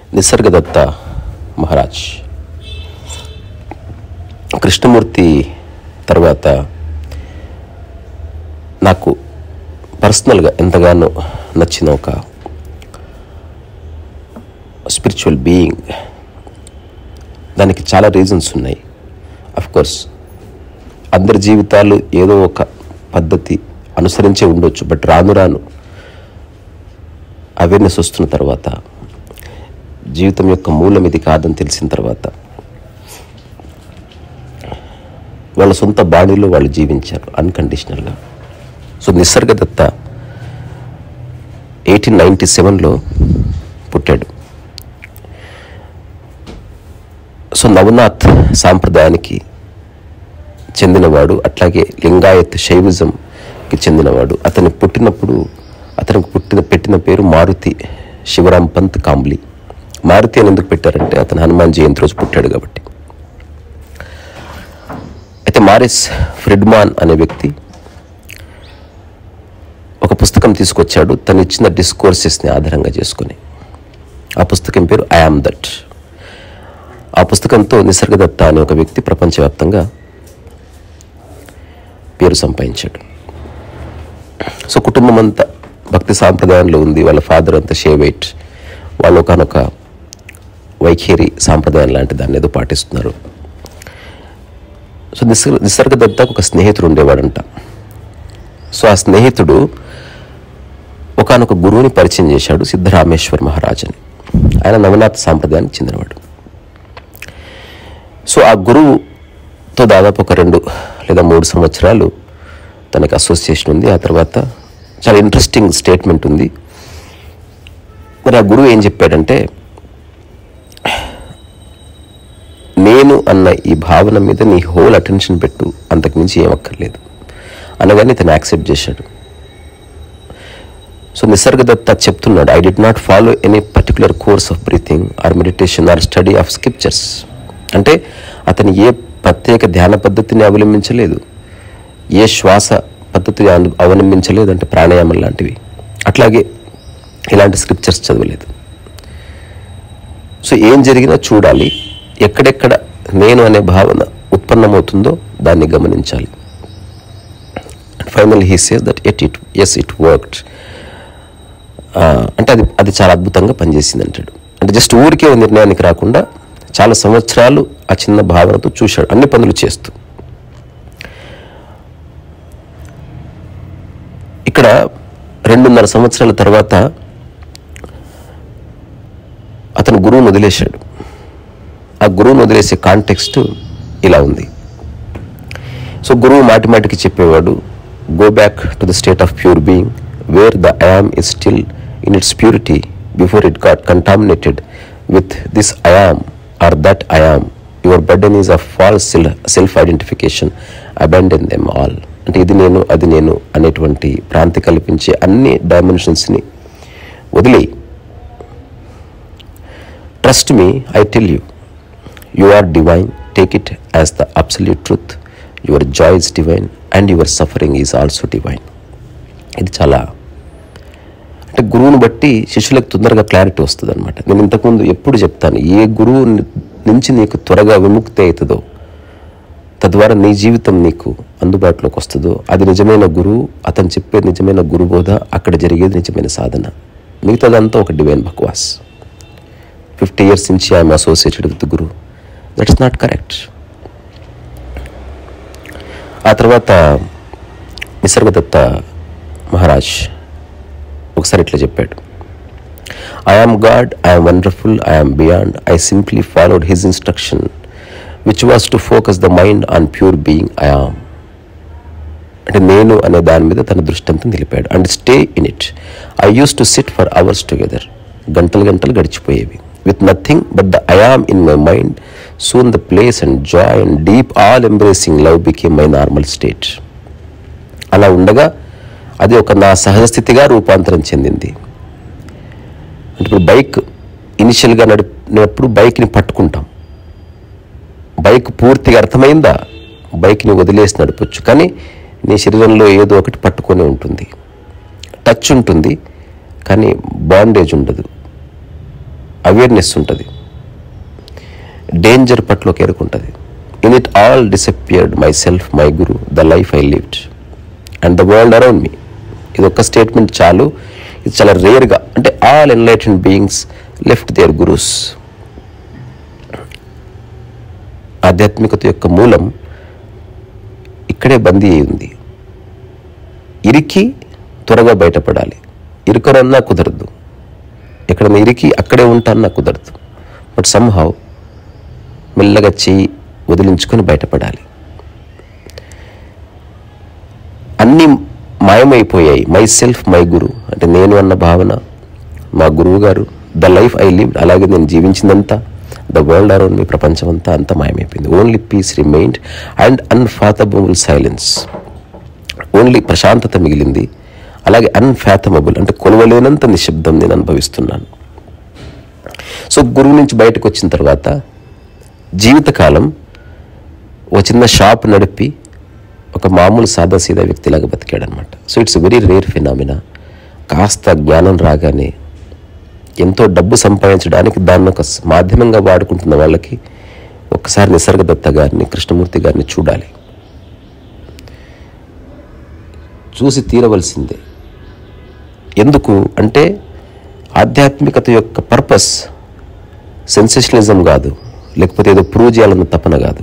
నిసర్గదత్త మహారాజ్ కృష్ణమూర్తి తర్వాత నాకు పర్సనల్గా ఎంతగానో నచ్చిన ఒక స్పిరిచువల్ బీయింగ్ దానికి చాలా రీజన్స్ ఉన్నాయి అఫ్ కోర్స్ అందరి జీవితాలు ఏదో ఒక పద్ధతి అనుసరించే ఉండొచ్చు బట్ రాను రాను అవేర్నెస్ వస్తున్న తర్వాత జీవితం యొక్క మూలం ఇది కాదని తెలిసిన తర్వాత వాళ్ళ సొంత బాడీలో వాళ్ళు జీవించారు అన్కండిషనల్గా సో నిసర్గదత్త ఎయిటీన్ నైంటీ సెవెన్లో పుట్టాడు సో నవనాథ్ సాంప్రదాయానికి చెందినవాడు అట్లాగే లింగాయత్ శైవిజంకి చెందినవాడు అతను పుట్టినప్పుడు అతనికి పుట్టిన పెట్టిన పేరు మారుతి శివరాం పంత్ కాంబ్లీ మారుతి అని ఎందుకు పెట్టారంటే అతను హనుమాన్ జయంతి రోజు పుట్టాడు కాబట్టి అయితే మారిస్ ఫ్రెడ్మాన్ అనే వ్యక్తి ఒక పుస్తకం తీసుకొచ్చాడు తను ఇచ్చిన డిస్కోర్సెస్ని ఆధారంగా చేసుకొని ఆ పుస్తకం పేరు ఐఆమ్ దట్ ఆ పుస్తకంతో నిసర్గదత్త అనే ఒక వ్యక్తి ప్రపంచవ్యాప్తంగా పేరు సంపాదించాడు సో కుటుంబం అంతా భక్తి సాంప్రదాయంలో ఉంది వాళ్ళ ఫాదర్ అంతా షేవైట్ వాళ్ళు ఒకనొక వైఖేరి సాంప్రదాయం లాంటి దాన్ని ఏదో పాటిస్తున్నారు సో నిసర్గ నిసర్గదత్తకు ఒక స్నేహితుడు ఉండేవాడంట సో ఆ స్నేహితుడు ఒకనొక గురువుని పరిచయం చేశాడు సిద్ధరామేశ్వర్ మహారాజ్ అని ఆయన నవనాథ్ సాంప్రదాయానికి చెందినవాడు సో ఆ గురువుతో దాదాపు ఒక రెండు లేదా మూడు సంవత్సరాలు తనకి అసోసియేషన్ ఉంది ఆ తర్వాత చాలా ఇంట్రెస్టింగ్ స్టేట్మెంట్ ఉంది మరి ఆ గురువు ఏం చెప్పాడంటే నేను అన్న ఈ భావన మీద నీ హోల్ అటెన్షన్ పెట్టు అంతకుమించి ఏం అక్కర్లేదు అనగానే తను యాక్సెప్ట్ చేశాడు సో నిసర్గదత్త చెప్తున్నాడు I did not follow any particular course of breathing or meditation or study of scriptures అంటే అతను ఏ ప్రత్యేక ధ్యాన పద్ధతిని అవలంబించలేదు ఏ శ్వాస పద్ధతిని అను- అవలంబించలేదు అంటే ప్రాణాయామం లాంటివి అట్లాగే ఇలాంటి స్క్రిప్చర్స్ చదవలేదు సో ఏం జరిగినా చూడాలి ఎక్కడెక్కడ నేను అనే భావన ఉత్పన్నమవుతుందో దాన్ని గమనించాలి final he says that at it as it worked అంటే అది అది చాలా అద్భుతంగా పనిచేసింది అంటాడు అంటే జస్ట్ ఊరికే ఓ నిర్ణయానికి రాకుండా చాలా సంవత్సరాలు ఆ చిన్న భావనతో చూశాడు అన్ని పనులు చేస్తూ ఇక్కడ రెండున్నర సంవత్సరాల తర్వాత అతను గురువును వదిలేశాడు ఆ గురువును వదిలేసే కాంటెక్స్ట్ ఇలా ఉంది సో గురువు మాటి మాటికి చెప్పేవాడు go back to the state of pure being where the I am is still in its purity before it got contaminated with this I am or that I am your burden is a false self identification abandon them all అంటే ఇది నేను అది నేను అనేటువంటి భ్రాంతి కల్పించే అన్ని డైమెన్షన్స్ని వదిలేయి trust me I tell you you are divine take it as the absolute truth your joy is divine and your suffering is also divine ఇది చాలా అంటే గురువుని బట్టి శిష్యులకు తొందరగా క్లారిటీ వస్తుంది అనమాట నేను ఇంతకుముందు ఎప్పుడు చెప్తాను ఏ గురువు ని- నుంచి నీకు త్వరగా విముక్తి అవుతుందో తద్వారా నీ జీవితం నీకు అందుబాటులోకి వస్తుందో అది నిజమైన గురువు అతను చెప్పే నిజమైన గురుబోధ అక్కడ జరిగేది నిజమైన సాధన మిగతాదంతా ఒక డివైన్ బక్వాస్ ఫిఫ్టీ ఇయర్స్ నుంచి I'm associated with guru that's not correct ఆ తర్వాత నిసర్గదత్త మహారాజ్ ఒకసారి ఇట్లా చెప్పాడు I am God I'm wonderful I'm beyond I simply followed his instruction which was to focus the mind on pure being I am అంటే నేను అనే దాని మీద తన దృష్టి అంతా నిలిపాడు and stay in it I used to sit for hours together గంటలు గంటలు గడిచిపోయేవి with nothing but the I am in my mind soon the place and joy and deep all embracing love became my normal state అలా ఉండగా అది ఒక నా సహజ స్థితిగా రూపాంతరం చెందింది అంటే ఇప్పుడు బైక్ ఇనిషియల్గా నడిపినప్పుడు బైక్ని పట్టుకుంటాం బైక్ పూర్తిగా అర్థమైందా బైక్ని వదిలేసి నడపొచ్చు కానీ నీ శరీరంలో ఏదో ఒకటి పట్టుకొని ఉంటుంది టచ్ ఉంటుంది కానీ బాండేజ్ ఉండదు అవేర్నెస్ ఉంటుంది డేంజర్ పట్ల ఒక ఎరుకు ఉంటుంది in it all disappeared my self my guru the life I lived and the world around me ఇది ఒక్క స్టేట్మెంట్ చాలు ఇది చాలా రేర్గా అంటే all enlightened beings left their gurus ఆధ్యాత్మికత యొక్క మూలం ఇక్కడే బందీ అయి ఉంది ఇరికి త్వరగా బయటపడాలి ఇరుకరన్నా కుదరదు ఎక్కడన్నా ఇరికి అక్కడే ఉంటాన్నా కుదరదు బట్ సంహౌ మెల్లగా చెయ్యి వదిలించుకొని బయటపడాలి అన్నీ మాయమైపోయాయి మై సెల్ఫ్ మై గురు అంటే నేను అన్న భావన మా గురువు గారు ద లైఫ్ ఐ లివ్ అలాగే నేను జీవించిందంతా ద వరల్డ్ అరౌండ్ మీ ప్రపంచం అంతా అంతా మాయమైపోయింది only peace remained and unfathomable silence only ప్రశాంతత మిగిలింది అలాగే అన్ఫాథమబుల్ అంటే కొలవలేనంత నిశ్శబ్దం నేను అనుభవిస్తున్నాను సో గురువు నుంచి బయటకు వచ్చిన తర్వాత జీవితకాలం ఒక చిన్న షాప్ నడిపి ఒక మామూలు సాదాసీదా వ్యక్తిలాగా బతికాడనమాట so it's very rare phenomena కాస్త జ్ఞానం రాగానే ఎంతో డబ్బు సంపాదించడానికి దాన్ని ఒక మాధ్యమంగా వాడుకుంటున్న వాళ్ళకి ఒక్కసారి నిసర్గదత్త గారిని కృష్ణమూర్తి గారిని చూడాలి చూసి తీరవలసిందే ఎందుకు అంటే ఆధ్యాత్మికత యొక్క పర్పస్ సెన్సేషనలిజం కాదు లేకపోతే ఏదో ప్రూవ్ చేయాలన్న తపన కాదు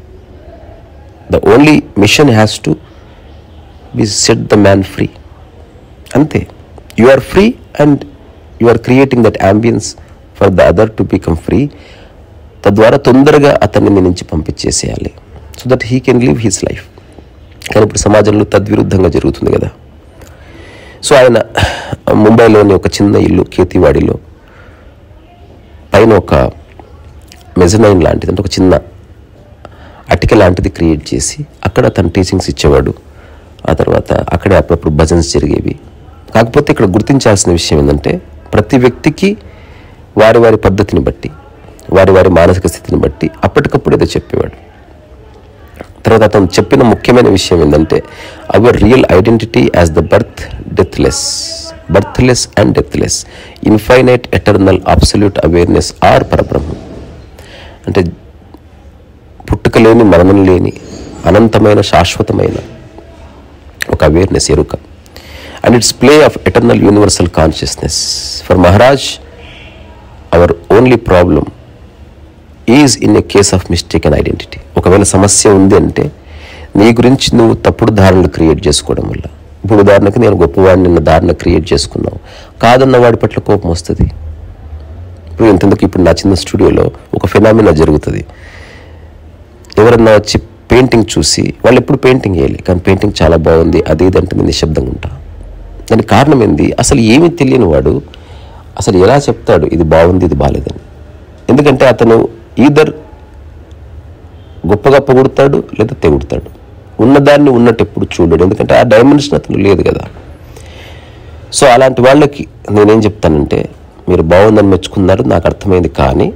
the only mission has to be set the man free అంతే you are free and you are creating that ambience for the other to become free తద్వారా తొందరగా అతన్ని మీ నుంచి పంపించేసేయాలి so that he can live his life కానీ ఇప్పుడు సమాజంలో తద్విరుద్ధంగా జరుగుతుంది కదా సో ఆయన ముంబైలోని ఒక చిన్న ఇల్లు కేతివాడిలో పైన ఒక మెజనైన్ లాంటిది అంటే ఒక చిన్న అటిక లాంటిది క్రియేట్ చేసి అక్కడ తన టీచింగ్స్ ఇచ్చేవాడు ఆ తర్వాత అక్కడే అప్పుడప్పుడు భజన్స్ జరిగేవి కాకపోతే ఇక్కడ గుర్తించాల్సిన విషయం ఏంటంటే ప్రతి వ్యక్తికి వారి వారి పద్ధతిని బట్టి వారి వారి మానసిక స్థితిని బట్టి అప్పటికప్పుడు ఏదో చెప్పేవాడు తర్వాత అతను చెప్పిన ముఖ్యమైన విషయం ఏంటంటే our real identity as the birth deathless birthless and deathless infinite eternal absolute awareness or పరబ్రహ్మం అంటే పుట్టుక లేని మరణం లేని అనంతమైన శాశ్వతమైన ఒక అవేర్నెస్ ఎరుక and its play of eternal universal consciousness for Maharaj our only problem is in a case of mistake and identity ఒకవేళ సమస్య ఉంది అంటే నీ గురించి నువ్వు తప్పుడు ధారణలు క్రియేట్ చేసుకోవడం వల్ల ఇప్పుడు ఉదాహరణకి నేను గొప్పవాడిని నిన్న ధారణ క్రియేట్ చేసుకున్నావు కాదన్న వాడి పట్ల కోపం వస్తుంది ఇప్పుడు ఎంతెందుకు ఇప్పుడు నా చిన్న స్టూడియోలో ఒక ఫినామినా జరుగుతుంది ఎవరన్నా వచ్చి పెయింటింగ్ చూసి వాళ్ళు ఎప్పుడు పెయింటింగ్ వేయాలి కానీ పెయింటింగ్ చాలా బాగుంది అది ఇది అంటే నేను నిశ్శబ్దంగా ఉంటా దానికి కారణం ఏంది అసలు ఏమీ తెలియని వాడు అసలు ఎలా చెప్తాడు ఇది బాగుంది ఇది బాగాలేదని ఎందుకంటే అతను ఈదర్ గొప్పగా పొగుడతాడు లేదా తెగుడతాడు ఉన్నదాన్ని ఉన్నట్టు ఎప్పుడు చూడడు ఎందుకంటే ఆ డైమెన్షన్ అతను లేదు కదా సో అలాంటి వాళ్ళకి నేనేం చెప్తానంటే మీరు బాగుందని మెచ్చుకున్నారు నాకు అర్థమైంది కానీ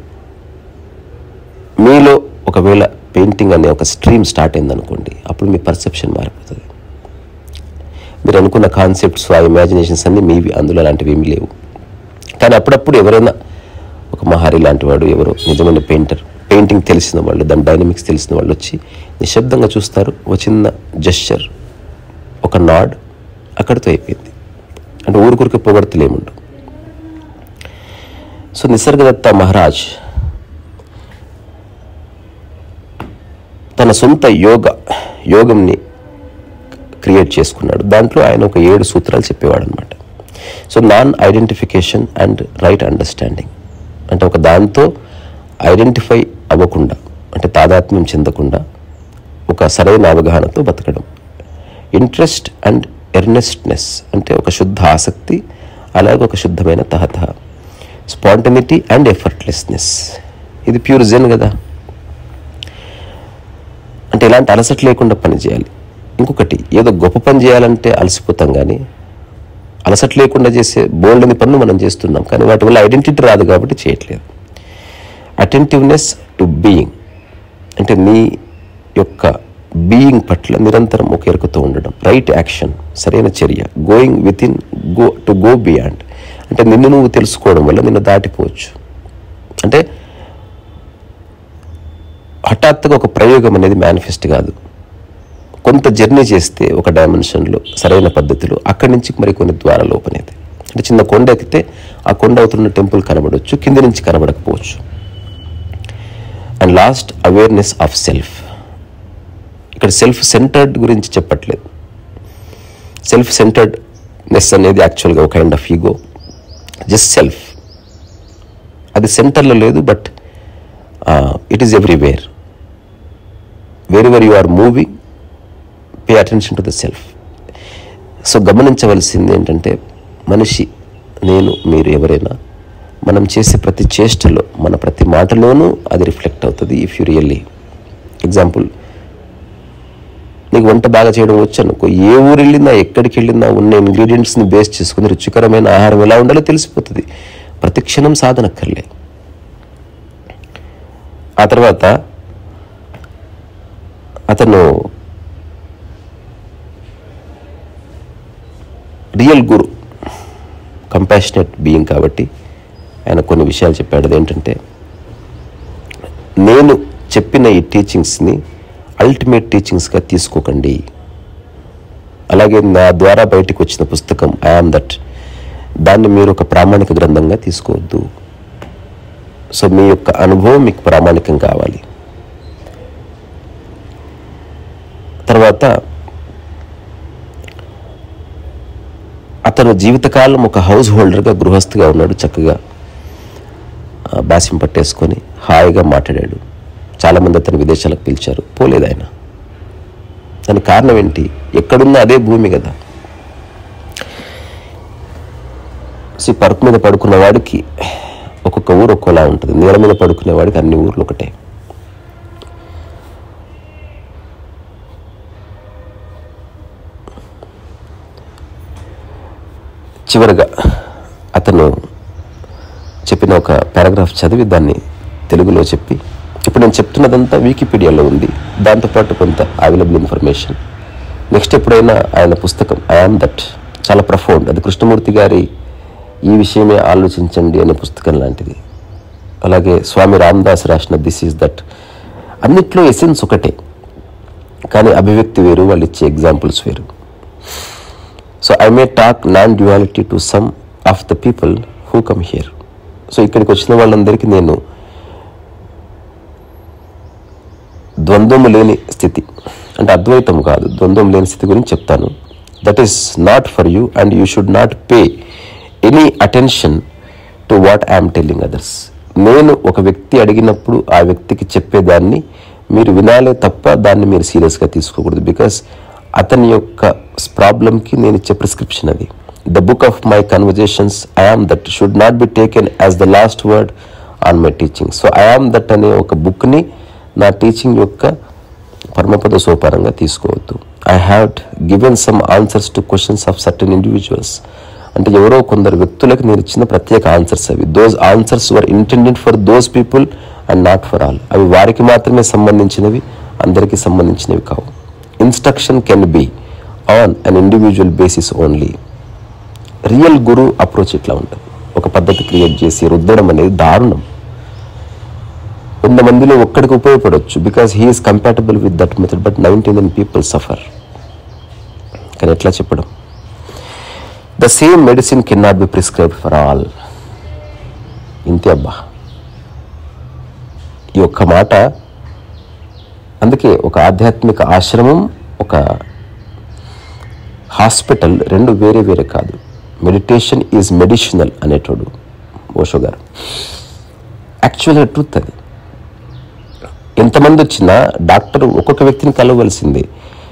మీలో ఒకవేళ పెయింటింగ్ అనే ఒక స్ట్రీమ్ స్టార్ట్ అయింది అనుకోండి అప్పుడు మీ పర్సెప్షన్ మారిపోతుంది మీరు అనుకున్న కాన్సెప్ట్స్ ఆ ఇమాజినేషన్స్ అన్నీ మీవి అందులో అలాంటివి ఏమీ లేవు కానీ అప్పుడప్పుడు ఎవరైనా ఒక మహారి లాంటి వాడు ఎవరో నిజమైన పెయింటర్ పెయింటింగ్ తెలిసిన వాళ్ళు దాని డైనమిక్స్ తెలిసిన వాళ్ళు వచ్చి నిశ్శబ్దంగా చూస్తారు ఒక చిన్న జెస్చర్ ఒక నాడ్ అక్కడితో అయిపోయింది అంటే ఊరికొరికి పొగడతలేముండు సో నిసర్గదత్త మహారాజ్ తన సొంత యోగ యోగంని క్రియేట్ చేసుకున్నాడు దాంట్లో ఆయన ఒక ఏడు సూత్రాలు చెప్పేవాడు అనమాట so non identification and right understanding అంటే ఒక దాంతో ఐడెంటిఫై అవ్వకుండా అంటే తాదాత్మ్యం చెందకుండా ఒక సరైన అవగాహనతో బతకడం ఇంట్రెస్ట్ అండ్ ఎర్నెస్ట్నెస్ అంటే ఒక శుద్ధ ఆసక్తి అలాగే ఒక శుద్ధమైన తహతహ స్పాంటనిటీ అండ్ ఎఫర్ట్లెస్నెస్ ఇది ప్యూర్ జెన్ కదా అంటే ఇలాంటి అలసట లేకుండా పని చేయాలి ఇంకొకటి ఏదో గొప్ప పని చేయాలంటే అలసిపోతాం కానీ అలసట లేకుండా చేసే బోల్డ్ని పనులు మనం చేస్తున్నాం కానీ వాటి వల్ల ఐడెంటిటీ రాదు కాబట్టి చేయట్లేదు అటెంటివ్నెస్ టు బీయింగ్ అంటే నీ యొక్క బీయింగ్ పట్ల నిరంతరం ఒక ఎరుకతో ఉండడం రైట్ యాక్షన్ సరైన చర్య going with in go to go beyond అంటే నిన్ను నువ్వు తెలుసుకోవడం వల్ల నిన్ను దాటిపోవచ్చు అంటే హఠాత్తుగా ఒక ప్రయోగం అనేది మేనిఫెస్ట్ కాదు కొంత జర్నీ చేస్తే ఒక డైమెన్షన్లో సరైన పద్ధతిలో అక్కడి నుంచి మరి కొన్ని ద్వారాలు ఓపెన్ అవుతాయి అంటే చిన్న కొండ ఎక్కితే ఆ కొండ అవుతున్న టెంపుల్ కనబడవచ్చు కింది నుంచి కనబడకపోవచ్చు and last awareness of self ఇక్కడ సెల్ఫ్ సెంటర్డ్ గురించి చెప్పట్లేదు సెల్ఫ్ సెంటర్డ్నెస్ అనేది యాక్చువల్గా ఒక kind of ego just self అది సెంటర్లో లేదు but it is everywhere wherever you are moving pay attention to the self so గమనించవలసింది ఏంటంటే మనిషి నేను మీరు ఎవరైనా మనం చేసే ప్రతి చేష్టలో మన ప్రతి మాటలోనూ అది రిఫ్లెక్ట్ అవుతుంది ఇఫ్ యూ రియల్లీ ఎగ్జాంపుల్ నీకు వంట బాగా చేయడం వచ్చు అనుకో ఏ ఊరు వెళ్ళినా ఎక్కడికి వెళ్ళినా ఉన్న ఇంగ్రీడియంట్స్ని బేస్ చేసుకుని రుచికరమైన ఆహారం ఎలా ఉండాలో తెలిసిపోతుంది ప్రతి క్షణం సాధనక్కర్లే ఆ తర్వాత అతను రియల్ గురు కంపాషనేట్ బీయింగ్ కాబట్టి ఆయన కొన్ని విషయాలు చెప్పాడు అదేంటంటే నేను చెప్పిన ఈ టీచింగ్స్ని అల్టిమేట్ టీచింగ్స్గా తీసుకోకండి అలాగే నా ద్వారా బయటికి వచ్చిన పుస్తకం ఐఆమ్ దట్ దాన్ని మీరు ఒక ప్రామాణిక గ్రంథంగా తీసుకోవద్దు సో మీ యొక్క అనుభవం మీకు ప్రామాణికం కావాలి తర్వాత అతను జీవితకాలం ఒక హౌస్ హోల్డర్గా గృహస్థిగా ఉన్నాడు చక్కగా ఆ, బాసిం పట్టేసుకొని హాయిగా మాట్లాడాడు చాలామంది అతను విదేశాలకు పిలిచారు పోలేదు ఆయన దానికి కారణం ఏంటి ఎక్కడున్నా అదే భూమి కదా సో పరుపు మీద పడుకున్న వాడికి ఒక్కొక్క ఊరు ఒక్కోలా ఉంటుంది నేల మీద పడుకునే వాడికి అన్ని ఊర్లు ఒకటే చివరగా అతను చెప్పిన ఒక పారాగ్రాఫ్ చదివి దాన్ని తెలుగులో చెప్పి ఇప్పుడు నేను చెప్తున్నదంతా వికీపీడియాలో ఉంది దాంతోపాటు కొంత అవైలబుల్ ఇన్ఫర్మేషన్ నెక్స్ట్ ఎప్పుడైనా ఆయన పుస్తకం ఐఆమ్ దట్ చాలా ప్రఫౌండ్ అది కృష్ణమూర్తి గారి ఈ విషయమే ఆలోచించండి అనే పుస్తకం లాంటిది అలాగే స్వామి రామదాస్ రాసిన దిస్ ఈజ్ దట్ అన్నిట్లో ఎసెన్స్ ఒకటే కానీ అభివ్యక్తి వేరు వాళ్ళు ఇచ్చే ఎగ్జాంపుల్స్ వేరు so I may talk non duality to some of the people who come here so ఇక్కడికి వచ్చిన వాళ్ళందరికీ నేను ద్వంద్వము లేని స్థితి అంటే అద్వైతం కాదు ద్వంద్వం లేని స్థితి గురించి చెప్తాను that is not for you and you should not pay any attention to what I'm telling others నేను ఒక వ్యక్తి అడిగినప్పుడు ఆ వ్యక్తికి చెప్పేదాన్ని మీరు వినాలే తప్ప దాన్ని మీరు సీరియస్గా తీసుకోకూడదు బికాస్ అతని యొక్క ప్రాబ్లంకి నేను ఇచ్చే ప్రిస్క్రిప్షన్ అది the book of my conversations I am that should not be taken as the last word on my teaching so I am that అనే ఒక బుక్ని నా టీచింగ్ యొక్క పరమపద సోపానంగా తీసుకోవద్దు I have given some answers to questions of certain individuals అంటే ఎవరో కొందరు వ్యక్తులకు నేను ఇచ్చిన ప్రత్యేక ఆన్సర్స్ అవి those answers were intended for those people and not for all అవి వారికి మాత్రమే సంబంధించినవి అందరికీ సంబంధించినవి కావు instruction can be on an individual basis only real guru approach ఇట్లా ఉంటుంది ఒక పద్ధతి క్రియేట్ చేసి రుద్దడం అనేది దారుణం వంద మందిలో ఒక్కడికి ఉపయోగపడవచ్చు because he is compatible with that method but ninety nine people suffer కానీ ఎట్లా చెప్పడం the same medicine can not be prescribe for all ఇంతే అబ్బా ఈ ఒక్క మాట అందుకే ఒక ఆధ్యాత్మిక ఆశ్రమం ఒక హాస్పిటల్ రెండు వేరే వేరే కాదు మెడిటేషన్ ఈజ్ మెడిషనల్ అనేటోడు ఓషో గారు యాక్చువల్గా ట్రూత్ అది ఎంతమంది వచ్చినా డాక్టర్ ఒక్కొక్క వ్యక్తిని కలవలసిందే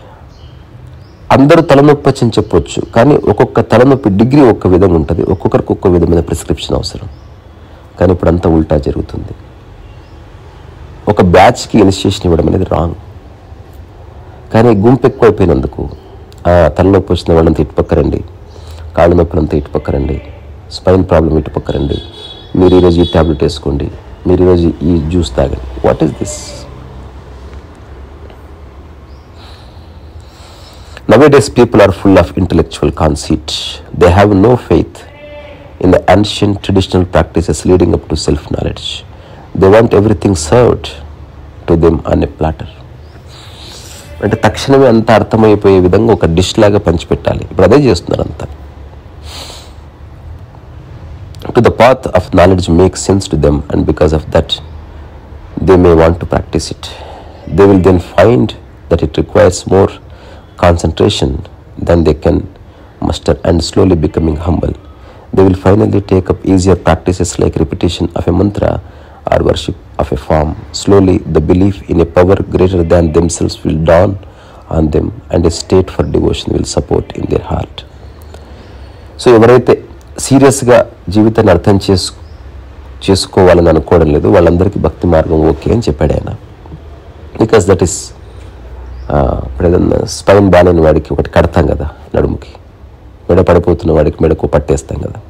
అందరూ తలనొప్పి వచ్చని చెప్పొచ్చు కానీ ఒక్కొక్క తలనొప్పి డిగ్రీ ఒక్క విధంగా ఉంటుంది ఒక్కొక్కరికి ఒక్క విధమైన ప్రిస్క్రిప్షన్ అవసరం కానీ ఇప్పుడు అంతా ఉల్టా జరుగుతుంది ఒక బ్యాచ్కి ఇనిషియేషన్ ఇవ్వడం అనేది రాంగ్ కానీ గుంపు ఎక్కువైపోయినందుకు ఆ, తలనొప్పి వచ్చిన వాళ్ళంతా ఇటు పక్క రండి కాళ్ళ నొప్పులంతా ఇటు పక్క రండి స్పైన్ ప్రాబ్లం ఇటు పక్క రండి మీరు ఈరోజు ఈ ట్యాబ్లెట్ వేసుకోండి మీరు ఈరోజు ఈ జ్యూస్ తాగండి what is this Nowadays, people are full of intellectual conceit. They have no faith in the ancient traditional practices leading up to self knowledge. They want everything served to them on a platter అంటే తక్షణమే అంత అర్థమైపోయే విధంగా ఒక dish లాగా పంచిపెట్టాలి ఇప్పుడు అదే చేస్తున్నారు అంతా to the path of knowledge make sense to them and because of that they may want to practice it. They will then find that it requires more concentration than they can muster and slowly becoming humble. They will finally take up easier practices like repetition of a mantra or worship of a form. Slowly, the belief in a power greater than themselves will dawn on them and a state for devotion will support in their heart. So ఎవరైతే సీరియస్గా జీవితాన్ని అర్థం చేసు చేసుకోవాలని అనుకోవడం లేదు వాళ్ళందరికీ భక్తి మార్గం ఓకే అని చెప్పాడు ఆయన బికాస్ దట్ ఈస్ ఇప్పుడు ఏదన్నా స్పైన్ బాలేని వాడికి ఒకటి కడతాం కదా నడుముకి మెడ పడిపోతున్న వాడికి మెడకు పట్టేస్తాం కదా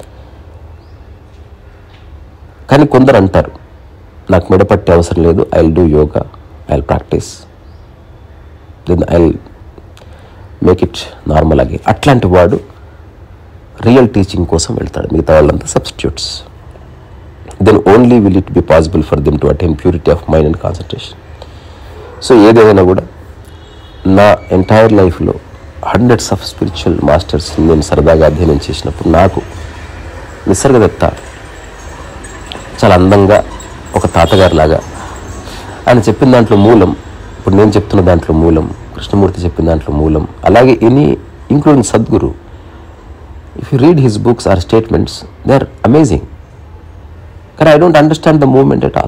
కానీ కొందరు అంటారు నాకు మెడ పట్టే అవసరం లేదు I will do yoga I will practise then I make it normal అగే అట్లాంటి వాడు రియల్ టీచింగ్ కోసం వెళ్తాడు మిగతా వాళ్ళంతా substitutes then only will it be possible for them to attain purity of mind and concentration so ఏదేమైనా కూడా నా ఎంటైర్ లైఫ్లో హండ్రెడ్స్ ఆఫ్ స్పిరిచువల్ మాస్టర్స్ నేను సరదాగా అధ్యయనం చేసినప్పుడు నాకు నిసర్గదత్త చాలా అందంగా ఒక తాతగారు లాగా ఆయన చెప్పిన దాంట్లో మూలం ఇప్పుడు నేను చెప్తున్న దాంట్లో మూలం కృష్ణమూర్తి చెప్పిన దాంట్లో మూలం అలాగే any including Sadhguru if you read his books or statements they are amazing కానీ I don't understand the moment at all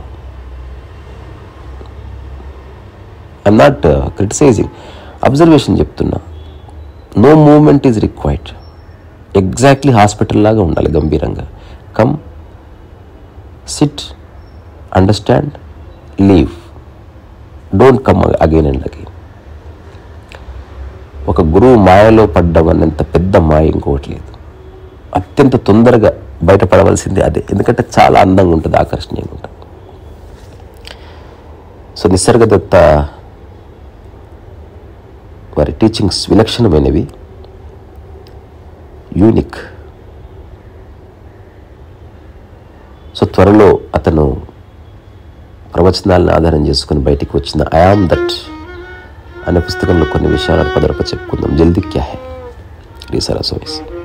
I'm not criticising observation చెప్తున్నా no moment is required exactly hospital లాగా ఉండాలి గంభీరంగా come sit understand leave don't come again and again ఒక గురువు మాయలో పడ్డం అన్నంత పెద్ద మాయ ఇంకోటి లేదు అత్యంత తొందరగా బయటపడవలసింది అదే ఎందుకంటే చాలా అందంగా ఉంటుంది ఆకర్షణీయంగా ఉంటుంది సో నిసర్గదత్త వారి టీచింగ్స్ విలక్షణమైనవి యూనిక్ సో త్వరలో అతను ప్రవచనాలను ఆధారం చేసుకుని బయటికి వచ్చిన ఐఆమ్ దట్ అనే పుస్తకంలో కొన్ని విషయాలను పదరప చెప్పుకుందాం జల్దీ క్యా హై రీసరా సోయిస్